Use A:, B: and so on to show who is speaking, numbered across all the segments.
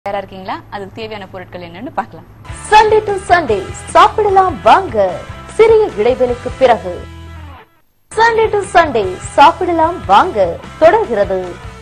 A: தயாரா இருக்கீங்களா அதுக்கு தேவையான பொருட்கள் என்னன்னு பார்க்கலாம்
B: சண்டே டு சண்டே சாப்பிடலாம் வாங்க சிறிய இடைவெளிக்கு பிறகு சண்டே டு சண்டே சாப்பிடலாம் வாங்க தொடர்கிறது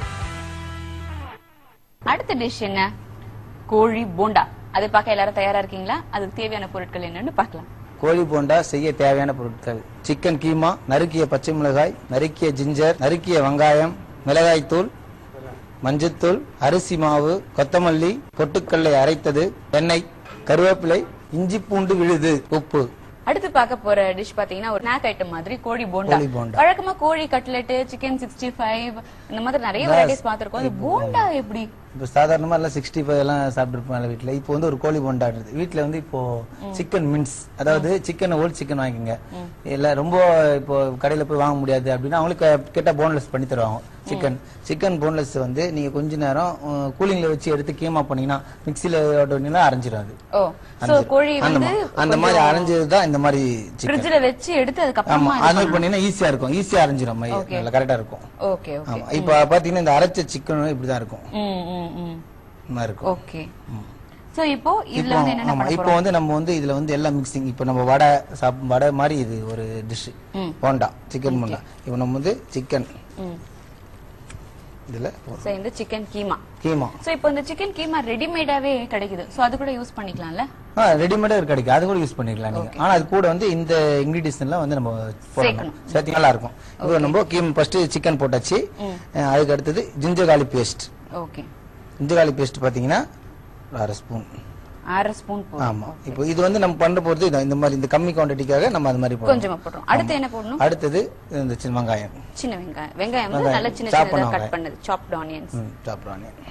A: அடுத்த டிஷ் என்ன கோழி போண்டா அதை பார்க்க எல்லாரும் தயாரா இருக்கீங்களா அதுக்கு தேவையான பொருட்கள் என்னன்னு பார்க்கலாம்
C: கோழி போண்டா செய்ய தேவையான பொருட்கள் சிக்கன் கீமா நறுக்கிய பச்சை மிளகாய் நறுக்கிய ஜிஞ்சர் நறுக்கிய வெங்காயம் மிளகாய் தூள் மஞ்சத்தூள் அரிசி மாவு கொத்தமல்லி பொட்டுக்கல்லை அரைத்தது எண்ணெய் கருவேப்பிலை இஞ்சி பூண்டு விழுது உப்பு
A: அடுத்து பார்க்க போற டிஷ் பாத்தீங்கன்னா ஒரு ஸ்நாக் ஐட்டம் மாதிரி கோழி போண்டா
C: கோழி போண்டா.
A: வழக்கமா கோழி கட்லெட் சிக்கன் சிக்ஸ்டி ஃபைவ் இந்த மாதிரி நிறைய வெரைட்டிஸ் பார்த்திருக்கோம் அது போண்டா எப்படி
C: இப்போ சாதாரணமா எல்லாம் சிக்ஸ்டி ஃபைவ் எல்லாம் சாப்பிட்டுருப்பாங்க வீட்டுல இப்போ வந்து ஒரு கோழி போண்டா இருக்குது வீட்டுல வந்து இப்போ சிக்கன் மின்ஸ் அதாவது சிக்கன் ஓல்ட் சிக்கன் வாங்கிக்கோங்க இல்ல ரொம்ப இப்போ கடையில போய் வாங்க முடியாது அப்படின்னா அவங்களுக்கு கேட்டா போன்லெஸ் பண்ணி தருவாங்க சிக்கன் சிக்கன் போன்லெஸ் வந்து நீங்க கொஞ்ச நேரம் கூலிங்ல வச்சு எடுத்து கீமா பண்ணீங்கன்னா மிக்சில ஓட்டினீங்கன்னா அரைஞ்சிடும் அது
A: ஓ சோ கோழி
C: அந்த
A: வந்து
C: மா- அந்த மாதிரி அரைஞ்சது தான் இந்த மாதிரி சிக்கன்
A: ஃப்ரிட்ஜ்ல வச்சு எடுத்து
C: ஆமா
A: அதுக்கப்புறமா
C: அது மாதிரி பண்ணீங்கன்னா ஈஸியா இருக்கும் ஈஸியா அரைஞ்சிடும் மை நல்லா கரெக்டா இருக்கும்
A: ஓகே ஓகே
C: ஆமா இப்போ பாத்தீங்கன்னா இந்த அரைச்ச சிக்கன் இப்படிதான் இருக்கும்
A: ம் ம் ம்
C: இந்த மாதிரி இருக்கும்
A: ஓகே சோ இப்போ இதுல
C: இப்போ
A: வந்து என்னென்ன
C: ஆமா
A: பண்ண
C: இப்போ வந்து நம்ம வந்து இதுல வந்து எல்லாம் மிக்சிங் இப்போ நம்ம வடை சாப் வடை மாதிரி இது ஒரு டிஷ்
A: ம்.
C: போண்டா சிக்கன் போண்டா இப்போ நம்ம வந்து சிக்கன்
A: ம்
C: இதுல
A: சோ இந்த சிக்கன் கீமா
C: கீமா
A: சோ இப்போ இந்த சிக்கன் கீமா ரெடிமேடாவே கிடைக்குது சோ அது கூட யூஸ் பண்ணிக்கலாம்ல
C: ஆ ரெடிமேடா கிடைக்கும் அது கூட யூஸ் பண்ணிக்கலாம் நீங்க ஆனா அது கூட வந்து இந்த இன்கிரீடியன்ஸ் எல்லாம் வந்து நம்ம போடணும்
A: சேர்க்கணும்.
C: சேர்த்தி நல்லா இருக்கும் இப்போ நம்ம கீம் ஃபர்ஸ்ட் சிக்கன் போட்டாச்சு அஹ் அதுக்கு அடுத்தது ginger garlic paste
A: okay
C: ginger garlic paste பாத்தீங்கன்னா ஒரு அரை ஸ்பூன்
A: அரை ஸ்பூன் போதும்
C: ஆமா இப்போ இது வந்து நம்ம பண்ண போறது இதான் இந்த மாதிரி இந்த கம்மி குவான்டிட்டிக்காக நம்ம அது மாதிரி போடணும்
A: கொஞ்சமா போடுறோம் அடுத்து என்ன போடணும்
C: அடுத்தது இந்த சின்ன வெங்காயம்
A: சின்ன வெங்காயம் வெங்காயம் வந்து
C: வெங்காயம்.
A: நல்ல சின்ன
C: Chop
A: சின்னதா
C: பண்ண
A: கட்
C: வெங்காயம்.
A: பண்ணது சாப்ட் ஆனியன்ஸ்
C: ம் சாப்பிட்ற ஆனியன்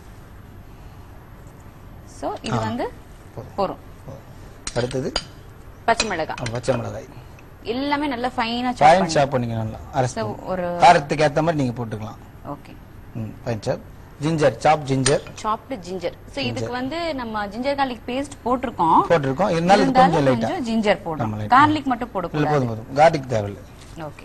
A: சோ இது வந்து போறோம்
C: அடுத்தது
A: பச்சை மிளகாய்
C: அஹ், பச்சை மிளகாய்
A: எல்லாமே நல்லா ஃபைனா சாப்
C: ஃபைன்
A: பண்ணி
C: சாப் பண்ணிங்க நல்லா அரை
A: So,
C: ஸ்பூன்
A: ஒரு
C: காரத்துக்கு ஏத்த மாதிரி நீங்க போட்டுக்கலாம்
A: ஓகே
C: ம் ஃபைன் சாப் ஜிஞ்சர் சாப் ஜிஞ்சர்
A: சாப்டு ஜிஞ்சர் சோ இதுக்கு வந்து நம்ம ஜிஞ்சர் garlic பேஸ்ட் போட்டிருக்கோம்
C: போட்டிருக்கோம் இருந்தாலும் இது கொஞ்சம்
A: இருந்தாலும்
C: லைட்டா
A: கொஞ்சம் ஜிஞ்சர் போடணும்
C: ஆமா, light.
A: கார்லிக் மட்டும்
C: இல்ல
A: போடக்கூடாது
C: போதும் போதும் கார்லிக் தேவையில்லை
A: ஓகே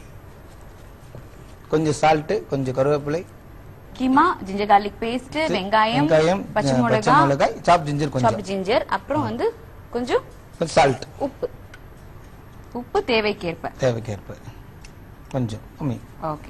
C: கொஞ்சம் சால்ட் கொஞ்சம் கருவேப்பிலை
A: கீமா ஜிஞ்சர் garlic பேஸ்ட் வெங்காயம்
C: வெங்காயம்
A: பச்சை
C: அஹ், பச்சை
A: மிளகாய்
C: மிளகாய் சாப் ஜிஞ்சர் கொஞ்சம்
A: சாப்டு ஜிஞ்சர் அப்புறம் வந்து கொஞ்சம்
C: கொஞ்சம் சால்ட்
A: உப்பு உப்பு தேவைக்கேற்ப
C: தேவைக்கேற்ப கொஞ்சம் கம்மி
A: ஓகே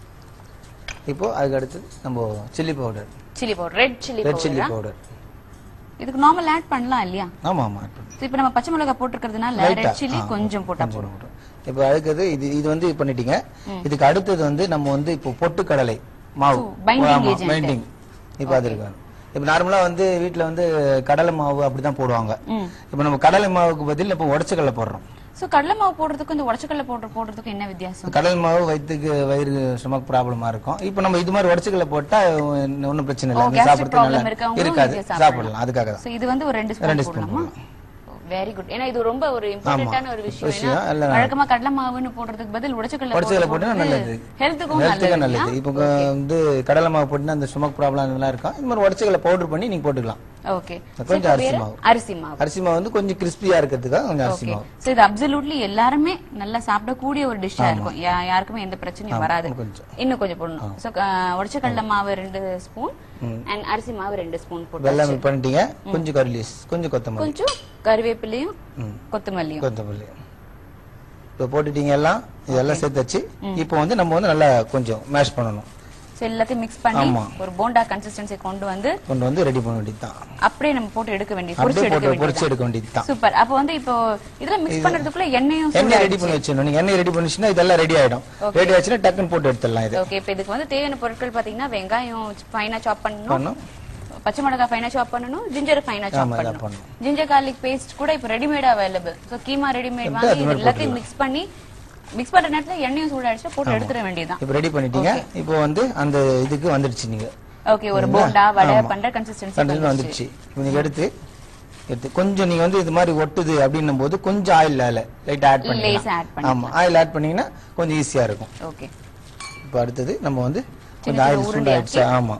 C: இப்போ அதுக்கு அடுத்தது நம்ம chilli powder
A: chilli powder red chilli
C: red chilli
A: powder
C: powder
A: இதுக்கு நார்மல் ஆட் பண்ணலாம் இல்லையா
C: ஆமா ஆமா add பண்ணு.
A: So, இப்ப நம்ம பச்சை மிளகாய் போட்டிருக்கிறதுனால
C: Light ah,
A: red chilli
C: ah,
A: கொஞ்சம் போட்டா
C: கொஞ்சம்
A: போதும்
C: போடும். இப்போ அடுத்தது இது இது வந்து பண்ணிட்டீங்க இதுக்கு அடுத்தது வந்து நம்ம வந்து இப்போ பொட்டுக்கடலை மாவு
A: So, binding agent.
C: பைண்டிங் இப்போ அது இருக்கு இப்போ நார்மலா வந்து வீட்ல வந்து கடலை மாவு அப்படிதான் போடுவாங்க
A: ம்.
C: இப்போ நம்ம கடலை மாவுக்கு பதில் இப்போ உடச்சக்கடலை போடுறோம்
A: சோ கடலை மாவு போடுறதுக்கும் இந்த உடச்சக்கடலை போடுற போடுறதுக்கும் என்ன வித்தியாசம்
C: கடல் மாவு வயிற்றுக்கு வயிறு ஸ்டொமக் ப்ராப்ளமா இருக்கும் இப்போ நம்ம இது மாதிரி உடச்சக்கடலை போட்டா ஒன்றும் பிரச்சனை இல்லை
A: ஓ,
C: நீ
A: gastric
C: சாப்பிடுறது
A: problem
C: நல்லா
A: இருக்கவங்களும்
C: இருக்காது
A: இதை சாப்பிடலாம்.
C: சாப்பிடலாம் அதுக்காக தான்
A: சோ இது வந்து ஒரு ரெண்டு ஸ்பூன்
C: ரெண்டு ஸ்பூன்
A: போடலாமா வெரி குட் ஏன்னா இது ரொம்ப ஒரு இம்பார்ட்டன்டான ஒரு விஷயம்
C: விஷயம்,
A: ஏன்னா
C: எல்லாம்
A: வழக்கமா கடலை மாவுன்னு போடுறதுக்கு பதில் உடச்சக்கடலை
C: உடச்சக்கடலை போட்டா நல்லது
A: ஹெல்த்துக்கும்
C: ஹெல்த்துக்கு
A: நல்லது
C: நல்லது இப்போ வந்து கடலை மாவு போட்டுனா அந்த ஸ்டொமக் ப்ராப்ளம் எல்லாம் இருக்கும் இந்த மாதிரி உடச்சக்கடலை பவுடர் பண்ணி நீங்க போட்டுக்கலாம்
A: ஓகே
C: கொஞ்சம் அரிசி மாவு
A: அரிசி மாவு
C: அரிசி மாவு வந்து கொஞ்சம் கிறிஸ்பியா இருக்கிறதுக்காக கொஞ்சம் அரிசி
A: ஓகே
C: மாவு
A: சோ இது அப்சல்யூட்லி எல்லாருமே நல்லா சாப்பிடக்கூடிய ஒரு டிஷ்ஷா இருக்கும் யா- யாருக்குமே எந்த பிரச்சனையும் வராது
C: கொஞ்சம்.
A: இன்னும் கொஞ்சம் போடணும் சோ உடச்ச கடலை மாவு ரெண்டு ஸ்பூன் அண்ட் அரிசி மாவு ரெண்டு ஸ்பூன் போட்டு
C: வெள்ளம் பண்ணிட்டீங்க கொஞ்சம் கரிலீஸ் கொஞ்சம் கொத்தமல்லி
A: கொஞ்சம் கருவேப்பிலையும் கொத்தமல்லியும்
C: கொத்தமல்லி இப்போ போட்டுட்டீங்க எல்லாம் இதெல்லாம் சேர்த்து வச்சு இப்போ வந்து நம்ம வந்து நல்லா கொஞ்சம் மேஷ் பண்ணணும்
A: சோ எல்லாத்தையும் மிக்ஸ் பண்ணி
C: ஆமா.
A: ஒரு போண்டா கன்சிஸ்டன்சி கொண்டு வந்து
C: கொண்டு வந்து ரெடி பண்ண வேண்டியது தான்
A: அப்படியே நம்ம போட்டு எடுக்க வேண்டியது பொரிச்சு
C: அப்படியே
A: எடுக்க
C: போட்டு பொரிச்சு
A: வேண்டியது
C: எடுக்க வேண்டியது தான்
A: சூப்பர் அப்ப வந்து இப்போ இதெல்லாம் மிக்ஸ் பண்றதுக்குள்ள எண்ணெயும்
C: எண்ணெய் ரெடி பண்ணி வச்சிடணும் நீங்க எண்ணெய் ரெடி பண்ணிச்சுன்னா இதெல்லாம் ரெடி ஆயிடும் ரெடி ஆச்சுன்னா டக்குன்னு போட்டு எடுத்துடலாம் இது
A: ஓகே இப்போ இதுக்கு வந்து தேவையான பொருட்கள் பாத்தீங்கன்னா வெங்காயம் ஃபைனா சாப் பண்ணணும்
C: பண்ணணும்.
A: பச்சை மிளகாய் ஃபைனா சாப் பண்ணணும் ஜிஞ்சர் ஃபைனா சாப்
C: ஆமா, இதான்
A: பண்ணணும் ஜிஞ்சர் garlic பேஸ்ட் கூட இப்போ readymade available so keema readymade வாங்கி இது எல்லாத்தையும் மிக்ஸ் பண்ணி மிக்ஸ் பண்ற நேரத்துல எண்ணெயும் சூடாயிடுச்சு போட்டு எடுத்துட வேண்டியதுதான்
C: இப்போ ரெடி பண்ணிட்டீங்க இப்போ வந்து அந்த இதுக்கு வந்துடுச்சு நீங்க
A: ஓகே ஒரு போண்டா வடை பண்ற கன்சிஸ்டன்சி
C: கண்டிப்பா வந்துடுச்சு இப்போ நீங்க எடுத்து எடுத்து கொஞ்சம் நீங்க வந்து இது மாதிரி ஒட்டுது அப்படின்னும் போது கொஞ்சம் ஆயில் லைட் ஆட்
A: லேசா add
C: பண்ணிக்கலாம் ஆமா ஆயில் ஆட் பண்ணீங்கன்னா கொஞ்சம் ஈஸியா இருக்கும்
A: ஓகே
C: இப்போ அடுத்தது நம்ம வந்து
A: சின்ன
C: கொஞ்சம் ஆயில்
A: சின்ன
C: சூடாயிடுச்சு ஆமா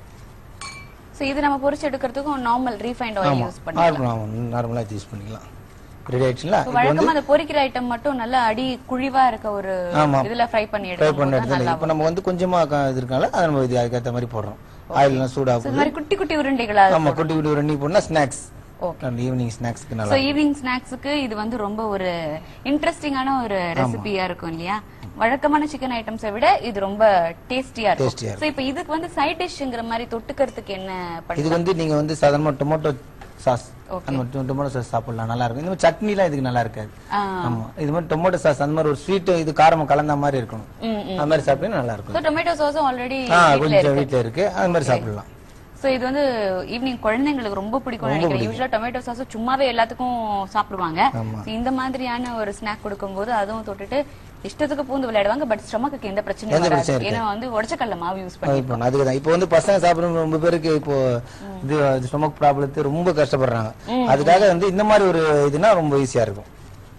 A: சோ இது நம்ம பொரிச்சு எடுக்கிறதுக்கும் நார்மல் ரீஃபைண்ட் ஆயில் யூஸ் பண்ணி
C: நார்மலா நார்மலா யூஸ் பண்ணிக்கலாம் ரெடி ஆயிடுச்சுங்களா
A: இப்போ வழக்கமா அந்த பொரிக்கிற ஐட்டம் மட்டும் நல்லா அடி குழிவா இருக்க ஒரு
C: ஆமா.
A: இதுல ஃப்ரை பண்ணி
C: ட்ரை பண்ண
A: எடுக்கணும்
C: இடத்துல இப்போ நம்ம வந்து கொஞ்சமா க- இது இருக்கனால அதை நம்ம இது அதுக்கேற்ற மாதிரி போடுறோம் ஆயில் எல்லாம் சூடா
A: So, இது மாதிரி குட்டி குட்டி உருண்டைகளா
C: ஆமா குட்டி குட்டி ரெண்டு போனா ஸ்நாக்ஸ்
A: ஓகே
C: ஈவினிங் ஸ்நாக்ஸ்க்கு
A: சோ
C: நல்லா
A: ஈவினிங் ஸ்நாக்ஸுக்கு இது வந்து ரொம்ப ஒரு இன்ட்ரெஸ்டிங்கான ஒரு ரெசிபியா இருக்கும் இல்லையா வழக்கமான சிக்கன் ஐட்டம்ஸை விட இது ரொம்ப டேஸ்டியா
C: Tasty-ஆ
A: இருக்கும் சோ இப்போ இதுக்கு வந்து சைட் டிஷ்ங்கிற மாதிரி தொட்டுக்கிறதுக்கு என்ன
C: இது
A: பண்ணலாம்
C: வந்து நீங்க வந்து சாதாரணமா டொமேட்டோ சாஸ்
A: Okay.
C: அந்த மாதிரி டொமேட்டோ சாஸ் சாப்பிடலாம் நல்லா இருக்கும் இந்த மாதிரி சட்னி எல்லாம் இதுக்கு நல்லா இருக்காது
A: ஆ.
C: ஆமா இது மாதிரி டொமேட்டோ சாஸ் அந்த மாதிரி ஒரு ஸ்வீட் இது காரம் கலந்த மாதிரி இருக்கணும்
A: ம், ம்.
C: அந்த மாதிரி சாப்பிட்டீங்கன்னா நல்லா இருக்கும்
A: சோ டொமேட்டோ சாஸும் ஆல்ரெடி
C: ஆ
A: வீட்ல
C: கொஞ்சம்
A: இருக்கு
C: வீட்ல இருக்கு அது மாதிரி சாப்பிடலாம்
A: சோ இது வந்து ஈவினிங் குழந்தைங்களுக்கு ரொம்ப பிடிக்கும் நினைக்கிறேன் யூஸ்வலா டொமேட்டோ சாஸ் சும்மாவே எல்லாத்துக்கும் சாப்பிடுவாங்க
C: ஆமா.
A: So, இந்த மாதிரியான ஒரு ஸ்நாக் கொடுக்கும்போது அதுவும் தொட்டுட்டு இஷ்டத்துக்கு பூந்து விளையாடுவாங்க பட் ஸ்டொமக்கு எந்த பிரச்சனையும்
C: எந்த
A: வராது
C: பிரச்சனையும்
A: ஏன்னா வந்து உடச்சக்கல்ல மாவு யூஸ் பண்ணி
C: இப்போ அதுக்கு தான் இப்போ வந்து பசங்க சாப்பிடும் ரொம்ப பேருக்கு இப்போ இது ஸ்டொமக் ப்ராப்ளத்தை ரொம்ப கஷ்டப்படுறாங்க அதுக்காக வந்து இந்த மாதிரி ஒரு இதுனா ரொம்ப ஈஸியா இருக்கும்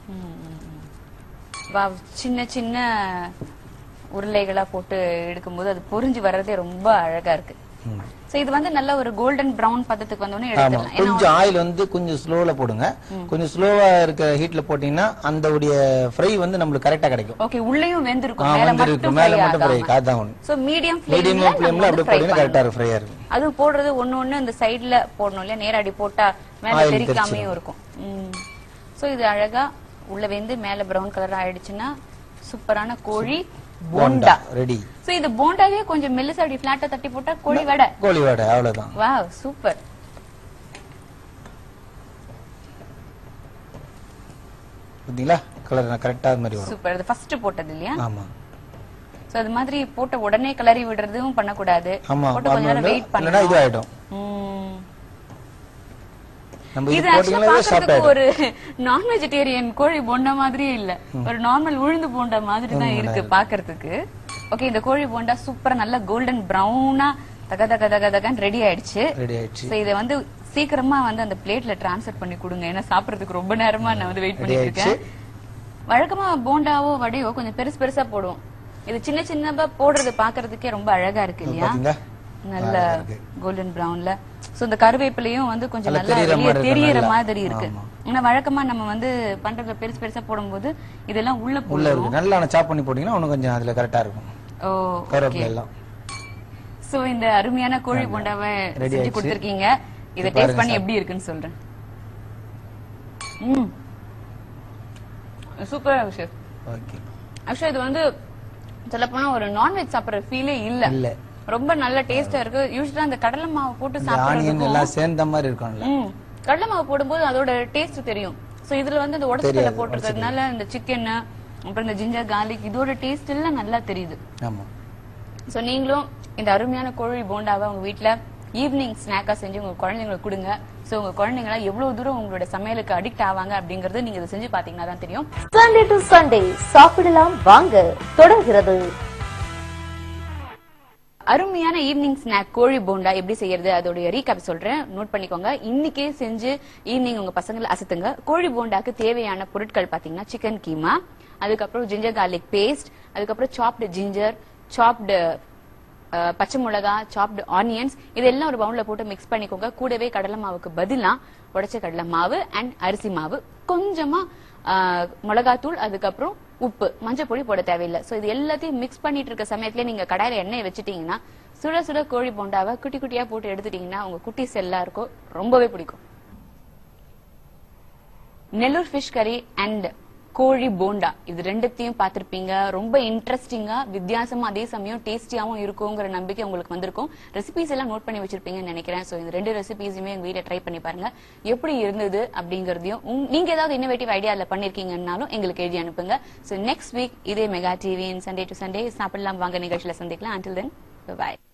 A: Wow, சின்ன சின்ன உருளைகளா போட்டு எடுக்கும்போது அது பொரிஞ்சு வர்றதே ரொம்ப அழகா இருக்கு
C: ம்.
A: சோ இது வந்து நல்ல ஒரு கோல்டன் பிரவுன் பதத்துக்கு வந்தோடனே
C: ஆமா
A: எடுத்துடலாம் ஏன்னா
C: கொஞ்சம் ஆயில் வந்து கொஞ்சம் ஸ்லோல போடுங்க கொஞ்சம் ஸ்லோவா இருக்க ஹீட்ல போட்டீங்கன்னா அந்த உடைய ஃப்ரை வந்து நம்மளுக்கு கரெக்டா கிடைக்கும்
A: ஓகே உள்ளேயும் வெந்திருக்கும்
C: ஆ,
A: மேல
C: வந்து இருக்கு
A: மட்டும்
C: மேல
A: fry
C: மட்டும் ஃப்ரை
A: ஆகாம.
C: காதான் ஒன்று
A: சோ மீடியம்
C: மீடியம்
A: ஃப்ளேம்ல
C: ஃப்ளேம்ல
A: நம்ம
C: அப்படியே
A: ஃப்ரை
C: போட்டீங்கன்னா கரெக்டா
A: பண்ணணும்
C: இருக்கும் ஃப்ரையா இருக்கும்
A: அது போடுறது ஒண்ணு ஒண்ணு இந்த சைடுல போடணும் இல்லையா நேரடி போட்டா மேல
C: Oil
A: தெரிக்காமையும் இருக்கும் சோ இது அழகா உள்ள வெந்து மேல பிரவுன் கலர் ஆயிடுச்சுன்னா சூப்பரான கோழி போண்டா
C: ரெடி
A: சோ இது போண்டாவே கொஞ்சம் மெல்லிசா அப்படி ஃபிளாட்டா தட்டி போட்டா கோழி வடை
C: கோழி வடை அவ்வளவுதான்
A: வாவ் சூப்பர்
C: பாத்தீங்களா கலர் கரெக்டா அது மாதிரி வரும்
A: சூப்பர் இது ஃபர்ஸ்ட் போட்டது இல்லையா
C: ஆமா
A: சோ அது மாதிரி போட்ட உடனே கிளறி விடுறதும் பண்ணக்கூடாது
C: ஆமா
A: போட்டு கொஞ்ச நேரம் வெயிட்
C: இல்லைன்னா இது
A: பண்ணணும்
C: ஆயிடும்
A: ம்.
C: நம்ம
A: இது
C: இது
A: ஆக்சுவலா
C: போட்டீங்கன்னாவே சாப்பிட்டு
A: பாக்குறதுக்கு ஒரு நான் வெஜிடேரியன் கோழி போண்டா மாதிரியே இல்ல ஒரு நார்மல் உளுந்து போண்டா மாதிரி தான் இருக்கு பாக்குறதுக்கு ஓகே இந்த கோழி போண்டா சூப்பரா நல்ல கோல்டன் பிரவுனா தக தக தக தகன்னு ரெடி ஆயிடுச்சு
C: ரெடி ஆயிடுச்சு
A: சோ இத வந்து சீக்கிரமா வந்து அந்த பிளேட்ல டிரான்ஸ்ஃபர் பண்ணி கொடுங்க ஏன்னா சாப்பிடுறதுக்கு ரொம்ப நேரமா நான் வந்து வெயிட்
C: ரெடி
A: பண்ணிட்டு
C: ஆயிடுச்சு
A: இருக்கேன் வழக்கமா போண்டாவோ வடையோ கொஞ்சம் பெருசு பெருசா போடுவோம் இது சின்ன சின்னதா போடுறது பாக்குறதுக்கே ரொம்ப அழகா இருக்கு இல்லையா
C: பாத்தீங்களா
A: நல்ல
C: அழகா இருக்கு.
A: கோல்டன் பிரவுன்ல சோ இந்த கருவேப்பிலையும் வந்து கொஞ்சம்
C: நல்லா
A: நல்லா
C: தெரியற
A: வெளியே
C: மாதிரி இருக்கு,
A: தெரியற
C: நல்லா.
A: மாதிரி இருக்கு
C: ஆமா.
A: ஆனா வழக்கமா நம்ம வந்து பண்றதுல பெருசு பெருசா போடும்போது இதெல்லாம் உள்ள
C: உள்ள
A: போடுவோம்
C: இருக்கு நல்லா சாப் பண்ணி போட்டீங்கன்னா இன்னும் கொஞ்சம் அதுல கரெக்டா இருக்கும்
A: ஓ
C: கருவேப்பிலை எல்லாம்
A: சோ இந்த அருமையான கோழி போண்டாவை
C: Ready
A: செஞ்சு
C: ஆயிடுச்சு.
A: கொடுத்திருக்கீங்க இத
C: இது
A: டேஸ்ட்
C: பாருங்க
A: பண்ணி
C: சார்.
A: எப்படி இருக்குன்னு சொல்றேன் ம் சூப்பரா இருக்கு chef.
C: ஓகே
A: ஆக்சுவலா இது வந்து சொல்லப்போனா ஒரு நான்வெஜ் சாப்பிடுற ஃபீலே இல்ல
C: இல்ல
A: ரொம்ப நல்ல டேஸ்டா இருக்கு யூஸ்வலா அந்த கடலை மாவு போட்டு
C: இந்த ஆனியன்
A: சாப்பிடுறதுக்கும்
C: எல்லாம் சேர்ந்த மாதிரி இருக்கும்ல
A: ம். கடலை மாவு போடும்போது அதோட டேஸ்ட் தெரியும் சோ இதுல வந்து இந்த உடச்சக்கல்ல
C: தெரியாது,
A: போட்டிருக்கிறதுனால இந்த சிக்கன் அப்புறம் இந்த ஜிஞ்சர் garlic இதோட டேஸ்ட் எல்லாம் நல்லா தெரியுது
C: ஆமா
A: சோ நீங்களும் இந்த அருமையான கோழி போண்டாவை உங்க வீட்ல ஈவினிங் ஸ்நாக்கா செஞ்சு உங்க குழந்தைங்களுக்கு கொடுங்க சோ உங்க குழந்தைங்களா எவ்வளவு தூரம் உங்களோட சமையலுக்கு அடிக்ட் ஆவாங்க அப்படிங்கறது நீங்க இதை செஞ்சு பாத்தீங்கன்னா தான் தெரியும்
B: சண்டே டு சண்டே சாப்பிடலாம் வாங்க தொடர்கிறது
A: அருமையான ஈவினிங் ஸ்நாக் கோழி போண்டா எப்படி செய்யறது அதோடைய ரீகேப் சொல்றேன் நோட் பண்ணிக்கோங்க இன்னைக்கே செஞ்சு ஈவினிங் உங்க பசங்களை அசத்துங்க கோழி போண்டாக்கு தேவையான பொருட்கள் பாத்தீங்கன்னா சிக்கன் கீமா அதுக்கப்புறம் ஜிஞ்சர் garlic பேஸ்ட் அதுக்கப்புறம் சாப்டு ஜிஞ்சர் சாப்டு பச்சை மிளகா சாப்டு ஆனியன்ஸ் இதெல்லாம் ஒரு பவுல்ல போட்டு மிக்ஸ் பண்ணிக்கோங்க கூடவே கடலை மாவுக்கு பதிலா உடைச்ச கடலை மாவு அண்ட் அரிசி மாவு கொஞ்சமா ஆஹ், மிளகாத்தூள் அதுக்கப்புறம் உப்பு மஞ்சள் பொடி போட தேவையில்லை சோ இது எல்லாத்தையும் மிக்ஸ் பண்ணிட்டு இருக்க சமயத்துல நீங்க கடாயில எண்ணெய் வச்சுட்டீங்கன்னா சுட சுட கோழி போண்டாவை குட்டி குட்டியா போட்டு எடுத்துட்டீங்கன்னா உங்க குட்டிஸ் எல்லாருக்கும் ரொம்பவே பிடிக்கும் நெல்லூர் ஃபிஷ் கறி அண்ட் கோழி போண்டா இது ரெண்டுத்தையும் பார்த்திருப்பீங்க ரொம்ப இன்ட்ரெஸ்டிங்கா வித்தியாசமா அதே சமயம் டேஸ்டியாவும் இருக்குங்கிற நம்பிக்கை உங்களுக்கு வந்திருக்கும் ரெசிபிஸ் எல்லாம் நோட் பண்ணி வச்சிருப்பீங்கன்னு நினைக்கிறேன் சோ இந்த ரெண்டு ரெசிபிஸுமே எங்க வீட்டை ட்ரை பண்ணி பாருங்க எப்படி இருந்தது அப்படிங்கறதையும் உங்க- நீங்க ஏதாவது இன்னோவேட்டிவ் ஐடியால பண்ணிருக்கீங்கன்னாலும் எங்களுக்கு எழுதி அனுப்புங்க சோ நெக்ஸ்ட் வீக் இதே mega TV Sunday to Sunday சாப்பிடலாம் வாங்க நிகழ்ச்சியில சந்திக்கலாம் until then bye bye